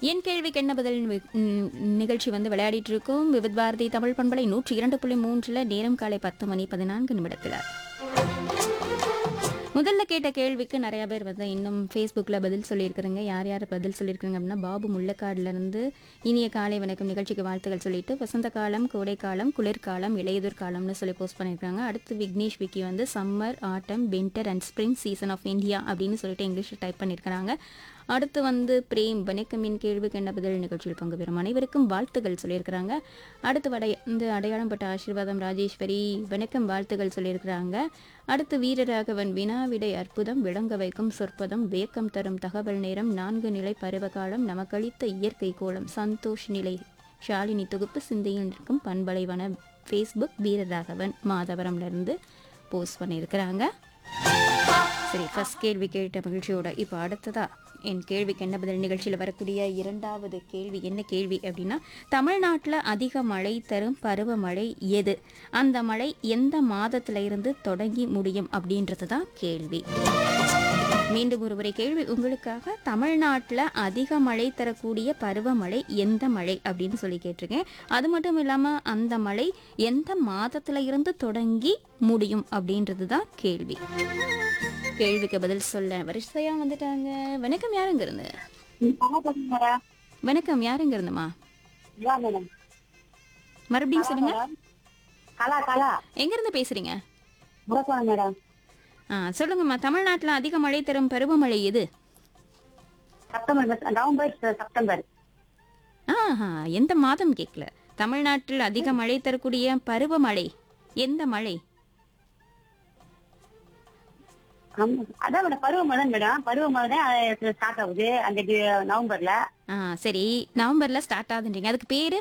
என் கேள்விக்கு என்ன பதில் வி- ம், நிகழ்ச்சி வந்து விளையாடிட்டு இருக்கோம் விவித் பாரதி தமிழ் பண்பலை நூற்றி இரண்டு புள்ளி மூன்றில் நேரம் காலை பத்து மணி பதினான்கு நிமிடத்தில் முதல்ல கேட்ட கேள்விக்கு நிறைய பேர் வந்து இன்னும் ஃபேஸ்புக்கில் பதில் சொல்லியிருக்கிறீங்க யார் யார் பதில் சொல்லியிருக்காங்க அப்படின்னா பாபு முள்ளக்காடுல இருந்து இனிய காலை வணக்கம் நிகழ்ச்சிக்கு வாழ்த்துக்கள் சொல்லிட்டு வசந்த காலம் கோடைக்காலம் குளிர்காலம் இளையுதிர் காலம்னு சொல்லி போஸ்ட் பண்ணியிருக்காங்க அடுத்து விக்னேஷ் விக்கி வந்து summer autumn winter and spring season of India அப்படின்னு சொல்லிட்டு இங்கிலீஷில் டைப் பண்ணியிருக்கிறாங்க அடுத்து வந்து பிரேம் வணக்கம் என் கேள்விக்கு என்ன பதில் நிகழ்ச்சியில் பங்கு பெறும் அனைவருக்கும் வாழ்த்துக்கள் சொல்லியிருக்கிறாங்க அடுத்து வடை இந்த அடையாளம் பட்ட ஆசீர்வாதம் ராஜேஸ்வரி வணக்கம் வாழ்த்துக்கள் சொல்லியிருக்கிறாங்க அடுத்து வீரராகவன் வினா விடை அற்புதம் விளங்க வைக்கும் சொற்பதம் வேக்கம் தரும் தகவல் நேரம் நான்கு நிலை பருவகாலம் நமக்களித்த இயற்கை கோலம் சந்தோஷ் நிலை ஷாலினி தொகுப்பு சிந்தையில் நிற்கும் பண்பலைவன ஃபேஸ்புக் வீரராகவன் மாதவரம்ல இருந்து போஸ்ட் பண்ணியிருக்கிறாங்க சரி ஃபர்ஸ்ட் கேள்வி கேட்ட மகிழ்ச்சியோட இப்போ அடுத்ததா என் கேள்விக்கு என்ன பதில் நிகழ்ச்சியில் வரக்கூடிய இரண்டாவது கேள்வி என்ன கேள்வி அப்படின்னா தமிழ்நாட்டில் அதிக மழை தரும் பருவமழை எது அந்த மழை எந்த மாதத்துல இருந்து தொடங்கி முடியும் அப்படின்றது தான் கேள்வி மீண்டும் ஒருமுறை கேள்வி உங்களுக்காக தமிழ்நாட்டில் அதிக மழை தரக்கூடிய பருவமழை எந்த மழை அப்படின்னு சொல்லி கேட்டிருக்கேன் அது மட்டும் இல்லாமல் அந்த மழை எந்த மாதத்துல இருந்து தொடங்கி முடியும் அப்படின்றது தான் கேள்வி கேள்விக்கு பதில் சொல்ல வரிசையா வந்துட்டாங்க வணக்கம் யாருங்க இருந்து வணக்கம் யாருங்க இருந்துமா மேடம் மறுபடியும் சொல்லுங்க கலா கலா எங்க இருந்து பேசுறீங்க முரசோணம் மேடம் ஆ சொல்லுங்கம்மா தமிழ்நாட்டில் அதிக மழை தரும் பருவமழை எது செப்டம்பர் மாசம், நவம்பர் செ- செப்டம்பர் ஆஹா எந்த மாதம் கேட்கல தமிழ்நாட்டில் அதிக மழை தரக்கூடிய பருவமழை எந்த மழை ஆமா. அதான் மேடம் பருவமழை மேடம் பருவமழை தான் ஸ்டார்ட் ஆகுது அந்த டி- நவம்பர்ல ஆ சரி நவம்பர்ல ஸ்டார்ட் ஆகுதுன்றீங்க அதுக்கு பேரு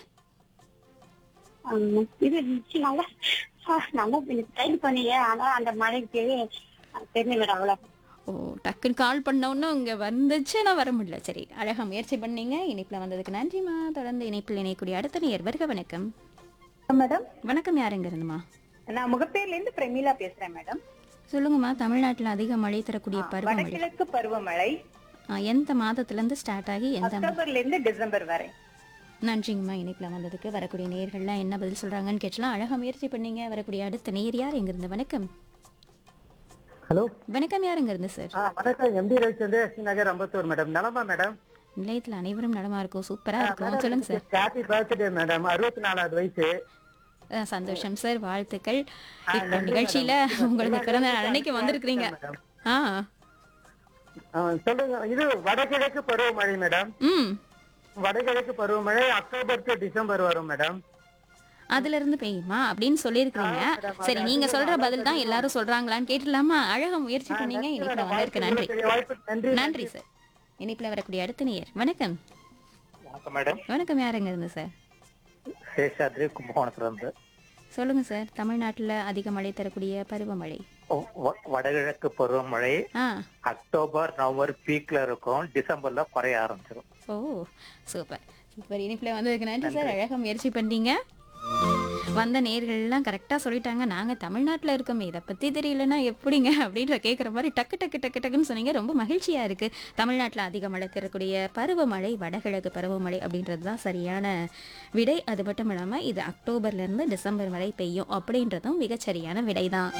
ஆம், இது சி, நல்லா ஆ, நல்லா டைப் பண்ணீங்க ஆனா அந்த மழைக்கு தெரியும் மேடம் அவ்வளவு ஓ டக்குன்னு கால் பண்ணோன்னு இங்கே வந்துச்சு நான் வர முடியல சரி அழகா முயற்சி பண்ணீங்க இணைப்பில் வந்ததுக்கு நன்றிம்மா தொடர்ந்து இணைப்பில் இணையக்கூடிய அடுத்த நேர் வருக வணக்கம் மேடம் வணக்கம் யாருங்க இருந்துமா நான் முகப்பேர்ல இருந்து பிரமிளா பேசுறேன் மேடம் சொல்லுங்கம்மா தமிழ்நாட்டில் அதிக மழை தரக்கூடிய பருவமழை வடகிழக்கு பருவமழை ஆ, எந்த மாதத்துலேருந்து ஸ்டார்ட் ஆகி எந்த மா- அக்டோபர்ல இருந்து டிசம்பர் வரை நன்றிங்கம்மா இணைப்பில் வந்ததுக்கு வரக்கூடிய நேர்கள்லாம் என்ன பதில் சொல்கிறாங்கன்னு கேட்டலாம் அழகா முயற்சி பண்ணீங்க வரக்கூடிய அடுத்த நேர் யார் எங்கிருந்து வணக்கம் ஹலோ வணக்கம் யாருங்க இருந்து சார் ஆ வணக்கம் MT Ravichandra ST Nagar Ambattur madam நலமா மேடம் நிலையத்தில் அனைவரும் நலமா இருக்கும் சூப்பரா இருக்கும் சொல்லுங்க சார் ஹாப்பி பர்த்டே மேடம் அறுபத்தி நாலாவது வயசு ஆ, சந்தோஷம் சார் வாழ்த்துக்கள் இப்போ நிகழ்ச்சியில உங்களுக்கு பிறந்த நாள் அன்னைக்கு வந்திருக்கிறீங்க ஆ ஆ, சொல்லுங்க இது வடகிழக்கு பருவமழை மேடம் ம் வடகிழக்கு பருவமழை அக்டோபர் டு டிசம்பர் வரும் மேடம் அதுல இருந்து பெய்யுமா அப்படின்னு சொல்லியிருக்கிறீங்க சரி நீங்க சொல்ற பதில் தான் எல்லாரும் சொல்றாங்களான்னு கேட்டுலாமா அழகா முயற்சி பண்ணீங்க இனிப்புல வந்திருக்கு நன்றி வாய்ப்பு நன்றி நன்றி சார் இனிப்புல வரக்கூடிய அடுத்த நேயர் வணக்கம் வணக்கம் மேடம் வணக்கம் யாருங்க இருந்து சார் சேஷாத்ரி கும்பகோணத்துல இருந்து சொல்லுங்க சார் தமிழ்நாட்டுல அதிக மழை தரக்கூடிய பருவமழை வ- வ- வடகிழக்கு பருவமழை ஆ அக்டோபர் நவம்பர் பீக்ல இருக்கும் டிசம்பர்ல குறைய ஆரம்பிச்சிடும் ஓ சூப்பர் சூப்பர் இனிப்புல வந்ததுக்கு நன்றி சார் அழகா முயற்சி பண்ணீங்க வந்த நேர்கள்லாம் கரெக்டாக சொல்லிட்டாங்க நாங்கள் தமிழ்நாட்டில் இருக்கோமே இதை பற்றி தெரியலனா எப்படிங்க அப்படின்ற கேட்குற மாதிரி டக்கு டக்கு டக்கு டக்குன்னு சொன்னீங்க ரொம்ப மகிழ்ச்சியாக இருக்குது தமிழ்நாட்டில் அதிக மழை தரக்கூடிய பருவமழை வடகிழக்கு பருவமழை அப்படின்றது தான் சரியான விடை அது மட்டும் இல்லாமல் இது அக்டோபர்லேருந்து டிசம்பர் வரை பெய்யும் அப்படின்றதும் மிகச்சரியான விடை தான்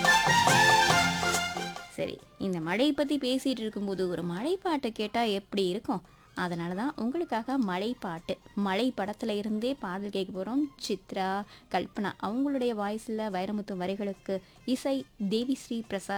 சரி இந்த மழை பற்றி பேசிகிட்டு இருக்கும்போது ஒரு மழை பாட்டு கேட்டால் எப்படி இருக்கும் அதனால தான் உங்களுக்காக மழை பாட்டு மழை படத்துல இருந்தே பாடல் கேட்க போகிறோம் சித்ரா கல்பனா அவங்களுடைய வாய்ஸில் வைரமுத்து வரிகளுக்கு இசை தேவிஸ்ரீ பிரசாத்